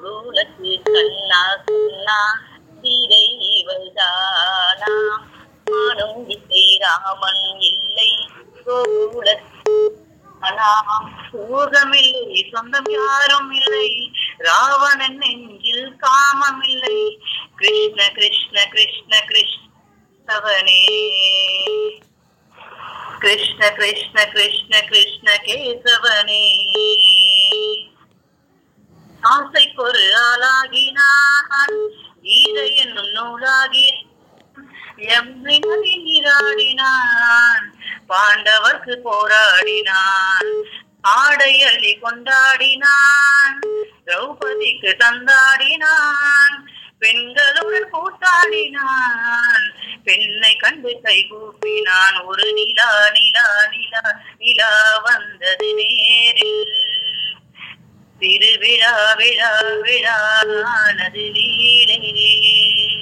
கோகுலத்து கண்ணா சொன்னா சீதை இவள்தானா மானும் இசை ராமன் இல்லை கோகுலத்து ஆனால் சோகமில்லை சொந்தம் யாரும் இல்லை ராவணன் நெஞ்சில் காமம் இல்லை கிருஷ்ண கிருஷ்ண கிருஷ்ண கிருஷ்ணவனே கிருஷ்ண கிருஷ்ண கிருஷ்ண கிருஷ்ண கேசவனே ஆசைக்கொரு ஆளாகினான் கீதை என்னும் நூலாகி எம்மை நீராடினான் பாண்டவர்க்கு போராடினான் ஆடை அள்ளி கொண்டாடினான் திரௌபதிக்கு தந்தாடினான் பெண்களுடன் கூத்தாடினான் பெண்ணை கண்டு கை கூப்பினான் ஒரு நிலா நிலா நிலா நிலா வந்தது நேரில் திருவிழா விழா விழானது லீலே